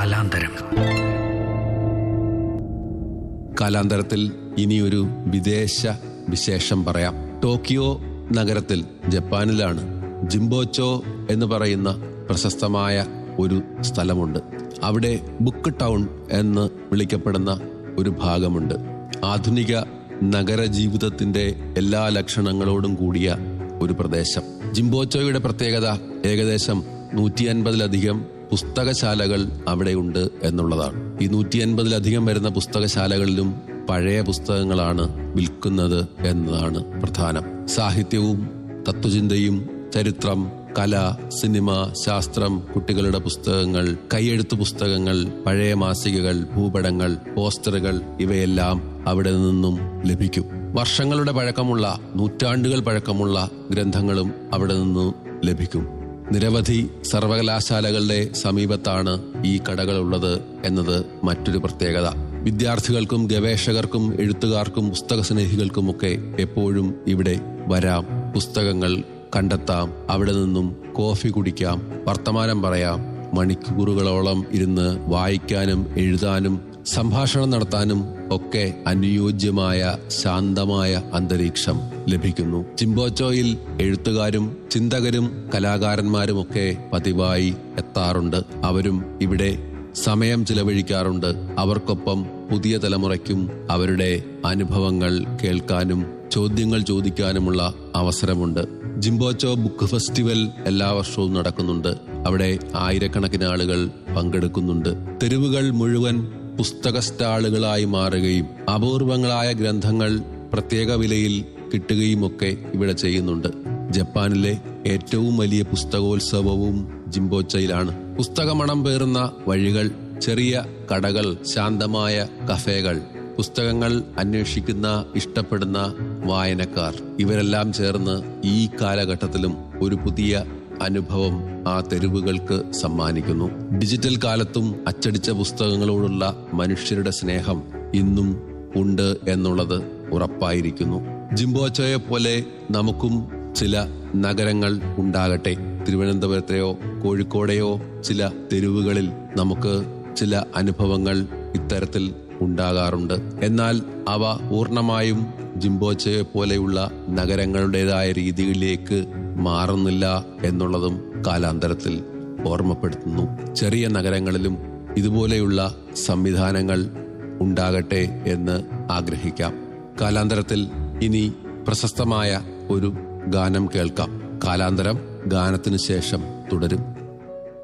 കാലാന്തരം കാലാന്തരത്തിൽ ഇനിയൊരു വിദേശ വിശേഷം പറയാം ടോക്കിയോ നഗരത്തിൽ ജപ്പാനിലാണ് ജിംബോച്ചോ എന്ന് പറയുന്ന പ്രശസ്തമായ ഒരു സ്ഥലമുണ്ട് അവിടെ ബുക്ക് ടൗൺ എന്ന് വിളിക്കപ്പെടുന്ന ഒരു ഭാഗമുണ്ട് ആധുനിക നഗര ജീവിതത്തിന്റെ എല്ലാ ലക്ഷണങ്ങളോടും കൂടിയ ഒരു പ്രദേശം ജിംബോച്ചോയുടെ പ്രത്യേകത ഏകദേശം നൂറ്റി അൻപതിലധികം പുസ്തകശാലകൾ അവിടെയുണ്ട് എന്നുള്ളതാണ് ഈ നൂറ്റി അൻപതിലധികം വരുന്ന പുസ്തകശാലകളിലും പഴയ പുസ്തകങ്ങളാണ് വിൽക്കുന്നത് എന്നതാണ് പ്രധാനം സാഹിത്യവും തത്വചിന്തയും ചരിത്രം കല സിനിമ ശാസ്ത്രം കുട്ടികളുടെ പുസ്തകങ്ങൾ കൈയെഴുത്ത് പുസ്തകങ്ങൾ പഴയ മാസികകൾ ഭൂപടങ്ങൾ പോസ്റ്ററുകൾ ഇവയെല്ലാം അവിടെ നിന്നും ലഭിക്കും വർഷങ്ങളുടെ പഴക്കമുള്ള നൂറ്റാണ്ടുകൾ പഴക്കമുള്ള ഗ്രന്ഥങ്ങളും അവിടെ നിന്ന് ലഭിക്കും നിരവധി സർവകലാശാലകളുടെ സമീപത്താണ് ഈ കടകളുള്ളത് എന്നത് മറ്റൊരു പ്രത്യേകത വിദ്യാർത്ഥികൾക്കും ഗവേഷകർക്കും എഴുത്തുകാർക്കും പുസ്തക സ്നേഹികൾക്കുമൊക്കെ എപ്പോഴും ഇവിടെ വരാം പുസ്തകങ്ങൾ കണ്ടെത്താം അവിടെ നിന്നും കോഫി കുടിക്കാം വർത്തമാനം പറയാം മണിക്കൂറുകളോളം ഇരുന്ന് വായിക്കാനും എഴുതാനും സംഭാഷണം നടത്താനും ഒക്കെ അനുയോജ്യമായ ശാന്തമായ അന്തരീക്ഷം ലഭിക്കുന്നു ചിമ്പോച്ചോയിൽ എഴുത്തുകാരും ചിന്തകരും കലാകാരന്മാരുമൊക്കെ പതിവായി എത്താറുണ്ട് അവരും ഇവിടെ സമയം ചിലവഴിക്കാറുണ്ട് അവർക്കൊപ്പം പുതിയ തലമുറയ്ക്കും അവരുടെ അനുഭവങ്ങൾ കേൾക്കാനും ചോദ്യങ്ങൾ ചോദിക്കാനുമുള്ള അവസരമുണ്ട് ജിംബോച്ചോ ബുക്ക് ഫെസ്റ്റിവൽ എല്ലാ വർഷവും നടക്കുന്നുണ്ട് അവിടെ ആയിരക്കണക്കിന് ആളുകൾ പങ്കെടുക്കുന്നുണ്ട് തെരുവുകൾ മുഴുവൻ പുസ്തക സ്റ്റാളുകളായി മാറുകയും അപൂർവങ്ങളായ ഗ്രന്ഥങ്ങൾ പ്രത്യേക വിലയിൽ കിട്ടുകയുമൊക്കെ ഇവിടെ ചെയ്യുന്നുണ്ട് ജപ്പാനിലെ ഏറ്റവും വലിയ പുസ്തകോത്സവവും ജിംബോച്ചയിലാണ് പുസ്തകമണം പേറുന്ന വഴികൾ ചെറിയ കടകൾ ശാന്തമായ കഫേകൾ പുസ്തകങ്ങൾ അന്വേഷിക്കുന്ന ഇഷ്ടപ്പെടുന്ന വായനക്കാർ ഇവരെല്ലാം ചേർന്ന് ഈ കാലഘട്ടത്തിലും ഒരു പുതിയ അനുഭവം ആ തെരുവുകൾക്ക് സമ്മാനിക്കുന്നു ഡിജിറ്റൽ കാലത്തും അച്ചടിച്ച പുസ്തകങ്ങളോടുള്ള മനുഷ്യരുടെ സ്നേഹം ഇന്നും ഉണ്ട് എന്നുള്ളത് ഉറപ്പായിരിക്കുന്നു ജിംബോച്ചോയെ പോലെ നമുക്കും ചില നഗരങ്ങൾ ഉണ്ടാകട്ടെ തിരുവനന്തപുരത്തെയോ കോഴിക്കോടെയോ ചില തെരുവുകളിൽ നമുക്ക് ചില അനുഭവങ്ങൾ ഇത്തരത്തിൽ ഉണ്ടാകാറുണ്ട് എന്നാൽ അവ പൂർണ്ണമായും ജിംബോച്ചയെ പോലെയുള്ള നഗരങ്ങളുടേതായ രീതിയിലേക്ക് മാറുന്നില്ല എന്നുള്ളതും കാലാന്തരത്തിൽ ഓർമ്മപ്പെടുത്തുന്നു ചെറിയ നഗരങ്ങളിലും ഇതുപോലെയുള്ള സംവിധാനങ്ങൾ ഉണ്ടാകട്ടെ എന്ന് ആഗ്രഹിക്കാം കാലാന്തരത്തിൽ ഇനി പ്രശസ്തമായ ഒരു ഗാനം കേൾക്കാം കാലാന്തരം ഗാനത്തിനു ശേഷം തുടരും